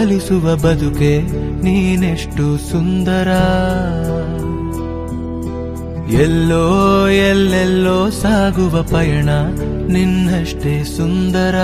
ಕಲಿಸುವ ಬದುಕೆ ನೀನೆಷ್ಟು ಸುಂದರ ಎಲ್ಲೋ ಎಲ್ಲೆಲ್ಲೋ ಸಾಗುವ ಪಯಣ ನಿನ್ನಷ್ಟೇ ಸುಂದರ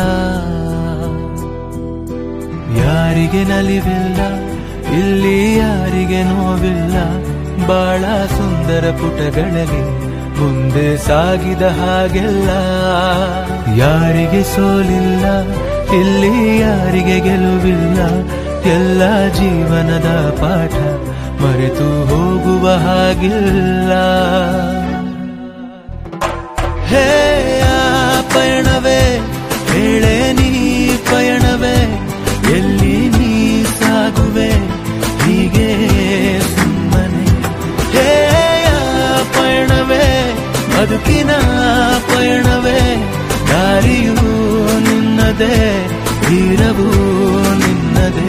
ಯಾರಿಗೆ ನಲಿವಿಲ್ಲ ಇಲ್ಲಿ ಯಾರಿಗೆ ನೋವಿಲ್ಲ ಬಾಳ ಸುಂದರ ಪುಟಗಳಲ್ಲಿ ಮುಂದೆ ಸಾಗಿದ ಹಾಗೆಲ್ಲ ಯಾರಿಗೆ ಸೋಲಿಲ್ಲ ಇಲ್ಲಿ ಯಾರಿಗೆ ಗೆಲುವಿಲ್ಲ ಎಲ್ಲ ಜೀವನದ ಪಾಠ ಮರೆತು ಹೋಗುವ ಹಾಗಿಲ್ಲ ಹೇ ಆ ಪಯಣವೇ ಹೇಳೆ ನೀ ಪಯಣವೇ ಎಲ್ಲಿ ನೀ ಸಾಗುವೆ ಹೀಗೆ ಸುಮ್ಮನೆ ಹೇ ಆ ಪಯಣವೇ ಬದುಕಿನ ಪಯಣವೇ ದಾರಿಯೂ ನಿನ್ನದೇ ತೀರವೂ ನಿನ್ನದೇ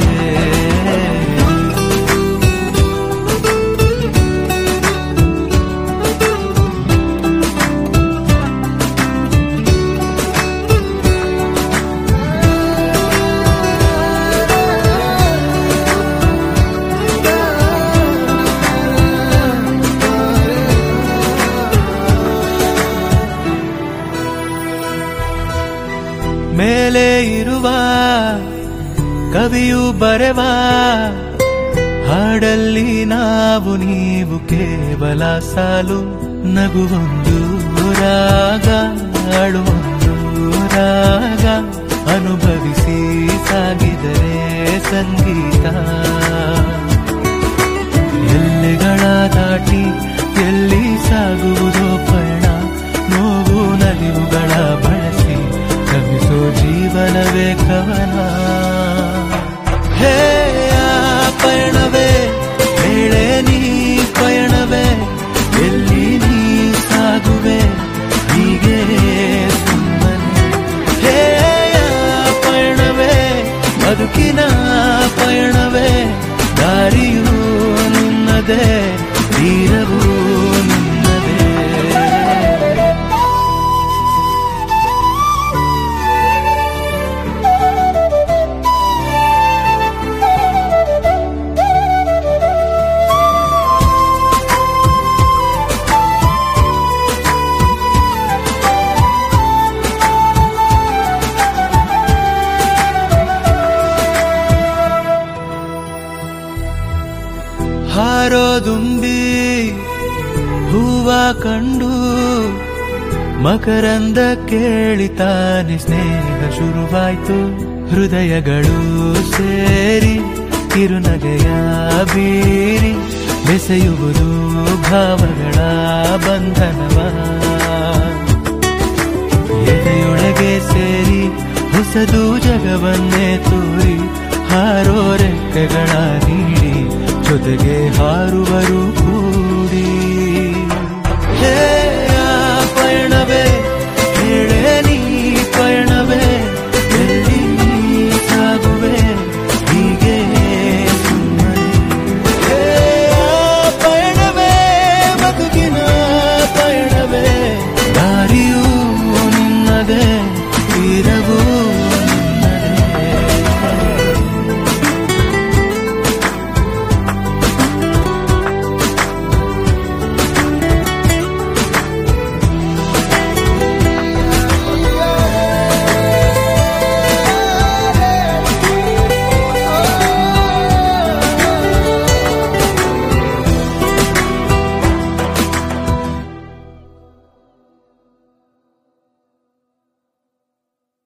ಮೇಲೆ ಇರುವ ಕವಿಯು ಬರೆವ ಹಾಡಲ್ಲಿ ನಾವು ನೀವು ಕೇವಲ ಸಾಲು ನಗುವೊಂದು ರಾಗ ಅಳುವೊಂದು ರಾಗ ಅನುಭವಿಸಿ ಸಾಗಿದರೆ ಸಂಗೀತ ಎಲ್ಲೆಗಳ ದಾಟಿ ಎಲ್ಲಿ ಸಾಗುವುದೋ ಪಯಣ ನೋವು ನಲಿವುಗಳ ಬಳಸಿ ಕವಿಸೋ ಜೀವನವೇ ಕವನ ಹೇ ಆ ಪಯಣವೇ ಹೇಳೆ ನೀ ಪಯಣವೇ ಎಲ್ಲಿ ನೀ ಸಾಗುವೆ ಹೀಗೆ ಸುಮ್ಮನೆ ಹೇ ಆ ಪಯಣವೇ ಬದುಕಿನ ಪಯಣವೇ ದಾರಿಯೂ ನಿನ್ನದೇ ತೀರವೂ ನಿನ್ನದೇ ಹಾರೋ ದುಂಬಿ ಹೂವ ಕಂಡು ಮಕರಂದ ಕೇಳಿತಾನೆ ಸ್ನೇಹ ಶುರುವಾಯ್ತು ಹೃದಯಗಳು ಸೇರಿ ಕಿರುನಗೆಯ ಬೀರಿ ಬೆಸೆಯುವುದು ಭಾವಗಳ ಬಂಧನವ ಎದೆಯೊಳಗೆ ಸೇರಿ ಹೊಸದು ಜಗವನ್ನೇ ತೋರಿ ಹಾರೋ ರೆಕ್ಕೆಗಳ ನೀಡಿ ಜೊತೆಗೆ ಹಾರುವರು